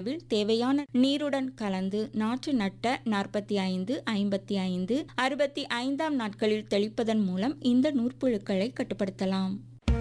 அளவில் தேவையான நீருடன் கலந்து நாற்று நட்ட நாற்பத்தி ஐந்து ஐம்பத்தி ஐந்து அறுபத்தி ஐந்தாம் நாட்களில் தெளிப்பதன் மூலம் இந்த நூற்புழுக்களை கட்டுப்படுத்தலாம்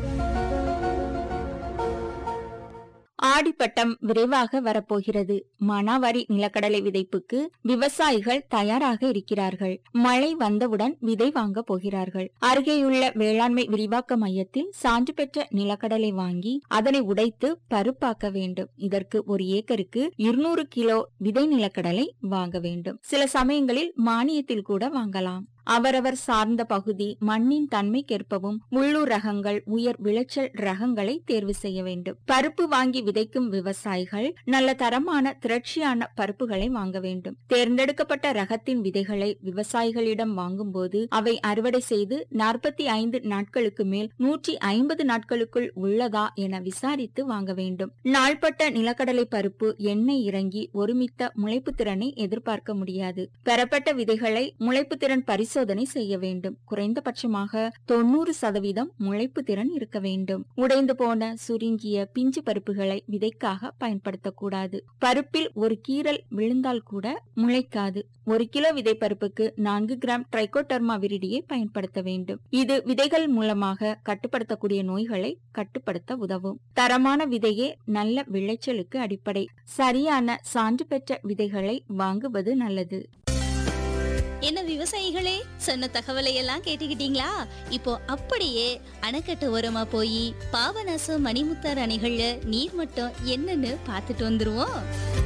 ஆடிப்பட்டம் விரைவாக வரப்போகிறது மானாவாரி நிலக்கடலை விதைப்புக்கு விவசாயிகள் தயாராக இருக்கிறார்கள் மழை வந்தவுடன் விதை வாங்க போகிறார்கள் அருகேயுள்ள வேளாண்மை விரிவாக்க மையத்தில் சான்று பெற்ற நிலக்கடலை வாங்கி அதனை உடைத்து பருப்பாக்க வேண்டும் இதற்கு ஒரு ஏக்கருக்கு இருநூறு கிலோ விதை நிலக்கடலை வாங்க வேண்டும் சில சமயங்களில் மானியத்தில் கூட வாங்கலாம் அவரவர் சார்ந்த பகுதி மண்ணின் தன்மைக்கேற்பவும் உள்ளூர் ரகங்கள் உயர் விளைச்சல் ரகங்களை தேர்வு செய்ய வேண்டும் பருப்பு வாங்கி விதைக்கும் விவசாயிகள் நல்ல தரமான திரட்சியான பருப்புகளை வாங்க வேண்டும் தேர்ந்தெடுக்கப்பட்ட ரகத்தின் விதைகளை விவசாயிகளிடம் வாங்கும்போது அவை அறுவடை செய்து நாற்பத்தி ஐந்து நாட்களுக்கு மேல் நூற்றி ஐம்பது நாட்களுக்குள் உள்ளதா என விசாரித்து வாங்க வேண்டும் நாள்பட்ட நிலக்கடலை பருப்பு எண்ணெய் இறங்கி ஒருமித்த முளைப்பு திறனை எதிர்பார்க்க முடியாது பெறப்பட்ட விதைகளை முளைப்பு திறன் பரிசோதனை செய்ய வேண்டும் குறைந்தபட்சமாக தொண்ணூறு சதவீதம் முளைப்பு திறன் இருக்க வேண்டும் உடைந்து போன சுருங்கிய பிஞ்சு பருப்புகளை விதைக்காக பயன்படுத்தக்கூடாது பருப்பில் ஒரு கீறல் விழுந்தால் கூட முளைக்காது ஒரு கிலோ விதை பருப்புக்கு நான்கு கிராம் ட்ரைகோடர்மா விரிடியை பயன்படுத்த வேண்டும் இது விதைகள் மூலமாக கட்டுப்படுத்தக்கூடிய நோய்களை கட்டுப்படுத்த உதவும் தரமான விதையே நல்ல விளைச்சலுக்கு அடிப்படை சரியான சான்று பெற்ற விதைகளை வாங்குவது நல்லது என்ன விவசாயிகளே சொன்ன தகவலை எல்லாம் கேட்டுக்கிட்டீங்களா இப்போ அப்படியே அணைக்கட்டு ஓரமா போய் பாபநாசம் மணிமுத்தார் அணைகள்ல நீர் மட்டம் என்னன்னு பார்த்துட்டு வந்துருவோம்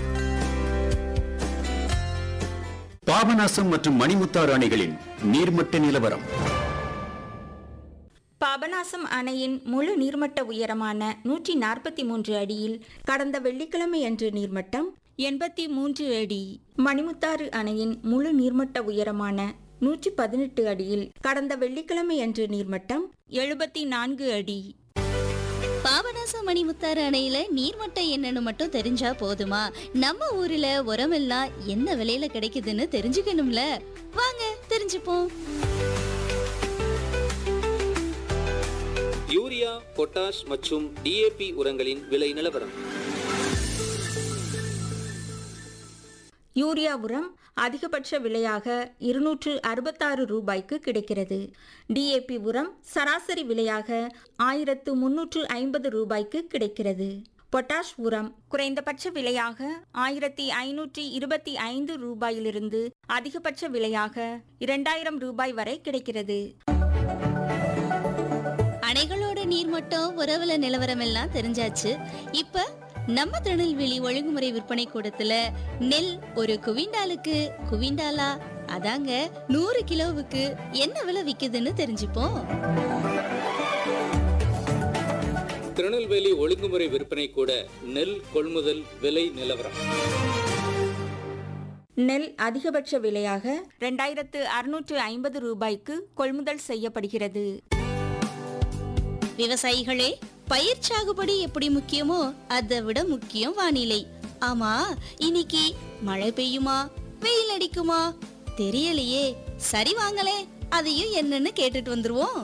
பாபநாசம் மற்றும் மணிமுத்தாறு அணைகளின் நீர்மட்ட நிலவரம் பாபநாசம் அணையின் முழு நீர்மட்ட உயரமான நூற்றி நாற்பத்தி மூன்று அடியில் கடந்த வெள்ளிக்கிழமை அன்று நீர்மட்டம் எண்பத்தி மூன்று அடி மணிமுத்தாறு அணையின் முழு நீர்மட்ட உயரமான நூற்றி பதினெட்டு அடியில் கடந்த வெள்ளிக்கிழமை அன்று நீர்மட்டம் எழுபத்தி நான்கு அடி பாபநாசம் மணிமுத்தாறு அணையில நீர்மட்டம் என்னன்னு மட்டும் தெரிஞ்சா போதுமா நம்ம ஊர்ல உரமெல்லாம் என்ன விலையில கிடைக்குதுன்னு தெரிஞ்சுக்கணும்ல வாங்க தெரிஞ்சுப்போம் யூரியா பொட்டாஷ் மற்றும் டிஏபி உரங்களின் விலை நிலவரம் யூரியா உரம் அதிகபட்ச விலையாக இருநூற்று அறுபத்தாறு ரூபாய்க்கு கிடைக்கிறது டிஏபி உரம் சராசரி விலையாக ஆயிரத்து முன்னூற்று ஐம்பது ரூபாய்க்கு கிடைக்கிறது பொட்டாஷ் உரம் குறைந்தபட்ச விலையாக ஆயிரத்தி ஐநூற்றி இருபத்தி ஐந்து ரூபாயிலிருந்து அதிகபட்ச விலையாக இரண்டாயிரம் ரூபாய் வரை கிடைக்கிறது அணைகளோட நீர்மட்டம் உறவுல நிலவரம் எல்லாம் தெரிஞ்சாச்சு இப்ப நம்ம திருநெல்வேலி ஒழுங்குமுறை விற்பனை கூடத்துல நெல் ஒரு குவிண்டாலுக்கு குவிண்டாலா அதாங்க நூறு கிலோவுக்கு என்ன விலை விக்குதுன்னு தெரிஞ்சுப்போம் திருநெல்வேலி ஒழுங்குமுறை விற்பனை கூட நெல் கொள்முதல் விலை நிலவரம் நெல் அதிகபட்ச விலையாக இரண்டாயிரத்து அறுநூற்று ஐம்பது ரூபாய்க்கு கொள்முதல் செய்யப்படுகிறது விவசாயிகளே பயிர் சாகுபடி எப்படி முக்கியமோ அதை விட முக்கியம் வானிலை ஆமா இன்னைக்கு மழை பெய்யுமா வெயில் அடிக்குமா தெரியலையே சரி வாங்களே அதையும் என்னன்னு கேட்டுட்டு வந்துருவோம்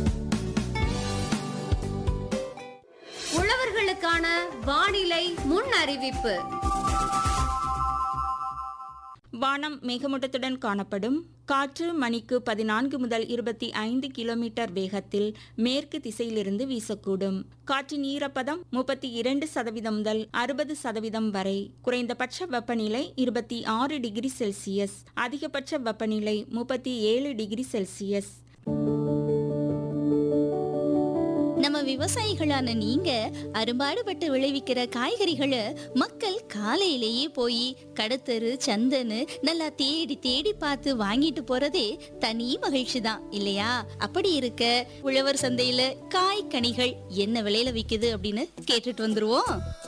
உழவர்களுக்கான வானிலை முன் அறிவிப்பு வானம் மேகமூட்டத்துடன் காணப்படும் காற்று மணிக்கு பதினான்கு முதல் இருபத்தி ஐந்து கிலோமீட்டர் வேகத்தில் மேற்கு திசையிலிருந்து வீசக்கூடும் காற்றின் ஈரப்பதம் முப்பத்தி இரண்டு சதவீதம் முதல் அறுபது சதவீதம் வரை குறைந்தபட்ச வெப்பநிலை இருபத்தி ஆறு டிகிரி செல்சியஸ் அதிகபட்ச வெப்பநிலை முப்பத்தி ஏழு டிகிரி செல்சியஸ் நம்ம விவசாயிகளான நீங்க அரும்பாடுபட்டு விளைவிக்கிற காய்கறிகளை மக்கள் காலையிலேயே போய் கடத்தரு சந்தன்னு நல்லா தேடி தேடி பார்த்து வாங்கிட்டு போறதே தனி மகிழ்ச்சி தான் இல்லையா அப்படி இருக்க உழவர் சந்தையில காய் கனிகள் என்ன விலையில விக்குது அப்படின்னு கேட்டுட்டு வந்துருவோம்